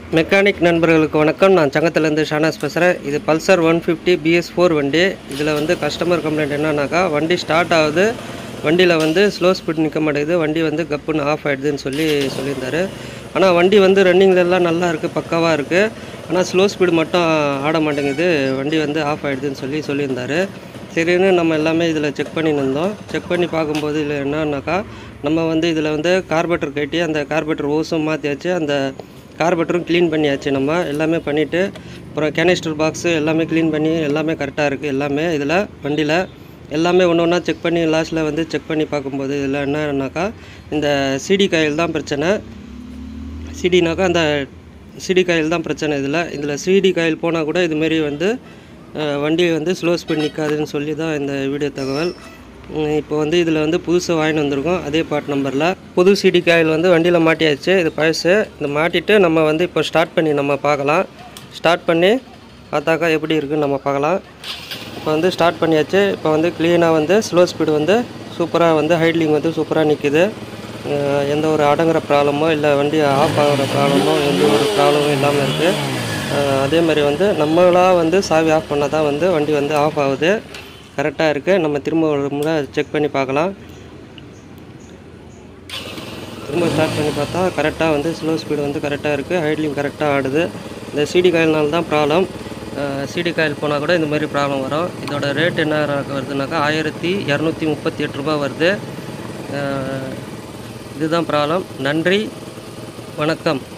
mechanic நண்பர்களுக்கு வணக்கம் நான் சங்கத்திலேருந்து ஷானாஸ் பேசுகிறேன் இது Pulsar one fifty BS four வண்டி இதில் வந்து கஸ்டமர் கம்ப்ளைண்ட் என்னன்னாக்கா வண்டி ஸ்டார்ட் ஆகுது வண்டியில் வந்து ஸ்லோ ஸ்பீட் நிற்க மாட்டேங்குது வண்டி வந்து கப்புன்னு ஆஃப் ஆகிடுதுன்னு சொல்லி சொல்லியிருந்தாரு ஆனால் வண்டி வந்து ரன்னிங்ல எல்லாம் நல்லா இருக்குது பக்காவாக இருக்குது ஆனால் ஸ்லோ ஸ்பீடு மட்டும் ஆட மாட்டேங்குது வண்டி வந்து ஆஃப் ஆகிடுதுன்னு சொல்லி சொல்லியிருந்தாரு சரின்னு நம்ம எல்லாமே இதில் செக் பண்ணி இருந்தோம் செக் பண்ணி பார்க்கும்போது இதில் என்னன்னாக்கா நம்ம வந்து இதில் வந்து கார்பரேட்டர் கட்டி அந்த கார்பரேட்டர் ஓஸும் மாற்றியாச்சு அந்த கார்பரேட்டரும் க்ளீன் பண்ணியாச்சு நம்ம எல்லாமே பண்ணிவிட்டு அப்புறம் கேனிஸ்டர் பாக்ஸு எல்லாமே க்ளீன் பண்ணி எல்லாமே கரெக்டாக இருக்குது எல்லாமே இதில் வண்டியில் எல்லாமே ஒன்று ஒன்றா செக் பண்ணி லாஸ்ட்டில் வந்து செக் பண்ணி பார்க்கும்போது இதில் என்னன்னாக்கா இந்த சிடி காயில் தான் பிரச்சனை சிடினாக்கா அந்த சிடி காயில் தான் பிரச்சனை இதில் இதில் சிடி காயில் போனால் கூட இதுமாரி வந்து அஹ், வண்டி வந்து ஸ்லோ ஸ்பீட் நிற்காதுன்னு சொல்லி தான் இந்த வீடியோ தகவல் உம், இப்போ வந்து இதில் வந்து புதுசாக வாங்கிட்டு வந்திருக்கோம் அதே பார்ட் நம்பரில் புது சிடி காயில் வந்து வண்டியில் மாட்டியாச்சு இது பழசு இது மாட்டிட்டு நம்ம வந்து இப்போ ஸ்டார்ட் பண்ணி நம்ம பார்க்கலாம் ஸ்டார்ட் பண்ணி பார்த்தாக்கா எப்படி இருக்குன்னு நம்ம பார்க்கலாம் இப்போ வந்து ஸ்டார்ட் பண்ணியாச்சு இப்போ வந்து க்ளீனாக வந்து ஸ்லோ ஸ்பீடு வந்து சூப்பராக வந்து ஹைட்லிங் வந்து சூப்பராக நிற்கிது அஹ் எந்த ஒரு அடங்குற ப்ராப்ளமோ இல்லை வண்டி ஆஃப் ஆகிற ப்ராப்ளமோ எந்த ஒரு ப்ராப்ளமும் இல்லாமல் இருக்குது அதே மாதிரி வந்து நம்மளாக வந்து சாவி ஆஃப் பண்ணால் தான் வந்து வண்டி வந்து ஆஃப் ஆகுது கரெக்டாக இருக்குது நம்ம திரும்ப ஒரு முறை செக் பண்ணி பார்க்கலாம் திரும்ப ஸ்டார்ட் பண்ணி பார்த்தா கரெக்டாக வந்து ஸ்லோ ஸ்பீடு வந்து கரெக்டாக இருக்குது ஹைட்லிங் கரெக்டாக ஆடுது இந்த சிடி காயில்னால தான் ப்ராப்ளம் சிடி காயில் போனால் கூட இந்த மாதிரி ப்ராப்ளம் வரும் இதோட ரேட் என்ன வருதுனாக்கா ஆயிரத்தி இரநூத்தி முப்பத்தி எட்டு ரூபா வருது அஹ் இதுதான் ப்ராப்ளம் நன்றி வணக்கம்